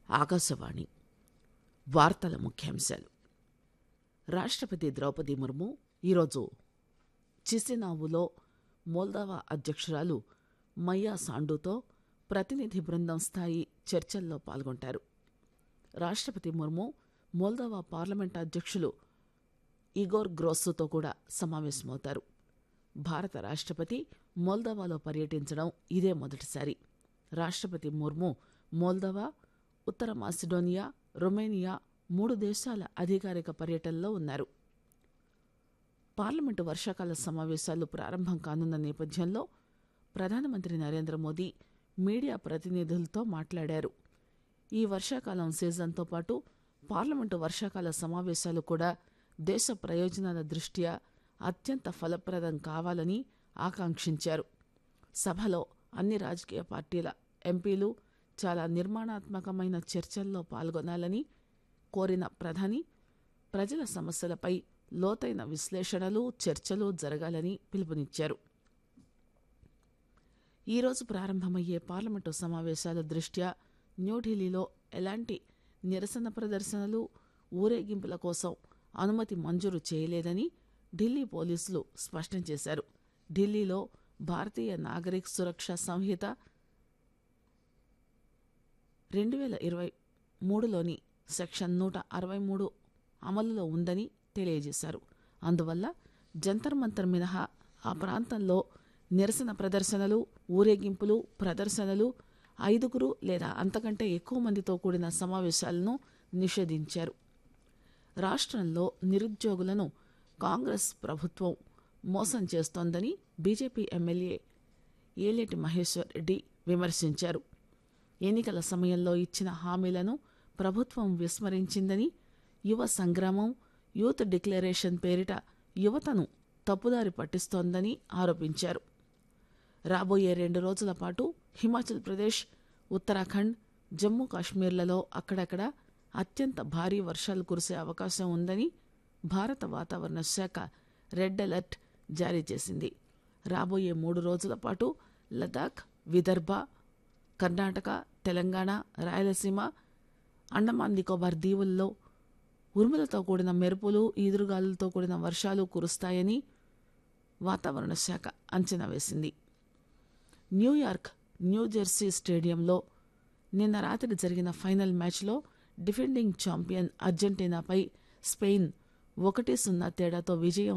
ఆకాశవాణి వార్తల ముఖ్యాంశాలు రాష్ట్రపతి ద్రౌపది ముర్ము ఈరోజు చిసినావులో మోల్దావా అధ్యక్షురాలు మయ్యా సాండుతో ప్రతినిధి బృందం స్థాయి చర్చల్లో పాల్గొంటారు రాష్ట్రపతి ముర్ము మోల్దావా పార్లమెంట్ అధ్యక్షులు ఇగోర్ గ్రోస్సుతో కూడా సమావేశమవుతారు భారత రాష్ట్రపతి మోల్దోవాలో పర్యటించడం ఇదే మొదటిసారి రాష్ట్రపతి ముర్ము మోల్దోవా ఉత్తర మాసిడోనియా రొమేనియా మూడు దేశాల అధికారిక పర్యటనలో ఉన్నారు పార్లమెంటు వర్షాకాల సమావేశాలు ప్రారంభం కానున్న నేపథ్యంలో ప్రధానమంత్రి నరేంద్ర మోదీ మీడియా ప్రతినిధులతో మాట్లాడారు ఈ వర్షాకాలం సీజన్తో పాటు పార్లమెంటు వర్షాకాల సమావేశాలు కూడా దేశ ప్రయోజనాల దృష్ట్యా అత్యంత ఫలప్రదం కావాలని ఆకాంక్షించారు సభలో అన్ని రాజకీయ పార్టీల ఎంపీలు చాలా నిర్మాణాత్మకమైన చర్చల్లో పాల్గొనాలని కోరిన ప్రధాని ప్రజల సమస్యలపై లోతైన విశ్లేషణలు చర్చలు జరగాలని పిలుపునిచ్చారు ఈరోజు ప్రారంభమయ్యే పార్లమెంటు సమావేశాల దృష్ట్యా న్యూఢిల్లీలో ఎలాంటి నిరసన ప్రదర్శనలు ఊరేగింపుల కోసం అనుమతి మంజూరు చేయలేదని ఢిల్లీ పోలీసులు స్పష్టం చేశారు ఢిల్లీలో భారతీయ నాగరిక సురక్ష సంహిత రెండు వేల ఇరవై మూడులోని సెక్షన్ నూట అరవై మూడు అమలులో ఉందని తెలియజేశారు అందువల్ల జంతర్ మంతర్ మినహా ఆ ప్రాంతంలో నిరసన ప్రదర్శనలు ఊరేగింపులు ప్రదర్శనలు ఐదుగురు లేదా అంతకంటే ఎక్కువ మందితో కూడిన సమావేశాలను నిషేధించారు రాష్ట్రంలో నిరుద్యోగులను కాంగ్రెస్ ప్రభుత్వం మోసం చేస్తోందని బీజేపీ ఎమ్మెల్యే ఏలేటి మహేశ్వర్ రెడ్డి విమర్శించారు ఎన్నికల సమయంలో ఇచ్చిన హామీలను ప్రభుత్వం విస్మరించిందని యువ సంగ్రామం యూత్ డిక్లరేషన్ పేరిట యువతను తప్పుదారి పట్టిస్తోందని ఆరోపించారు రాబోయే రెండు రోజుల పాటు హిమాచల్ ప్రదేశ్ ఉత్తరాఖండ్ జమ్మూ కాశ్మీర్లలో అక్కడక్కడ అత్యంత భారీ వర్షాలు కురిసే అవకాశం ఉందని భారత వాతావరణ శాఖ రెడ్ అలర్ట్ జారీ చేసింది రాబోయే మూడు రోజుల పాటు లదాఖ్ విదర్భ కర్ణాటక తెలంగాణ రాయలసీమ అండమాన్ నికోబార్ దీవుల్లో ఉరుములతో కూడిన మెరుపులు ఈదురుగాలులతో కూడిన వర్షాలు కురుస్తాయని వాతావరణ శాఖ అంచనా వేసింది న్యూయార్క్ న్యూజెర్సీ స్టేడియంలో నిన్న రాత్రి జరిగిన ఫైనల్ మ్యాచ్లో డిఫెండింగ్ ఛాంపియన్ అర్జెంటీనాపై స్పెయిన్ ఒకటి సున్నా తేడాతో విజయం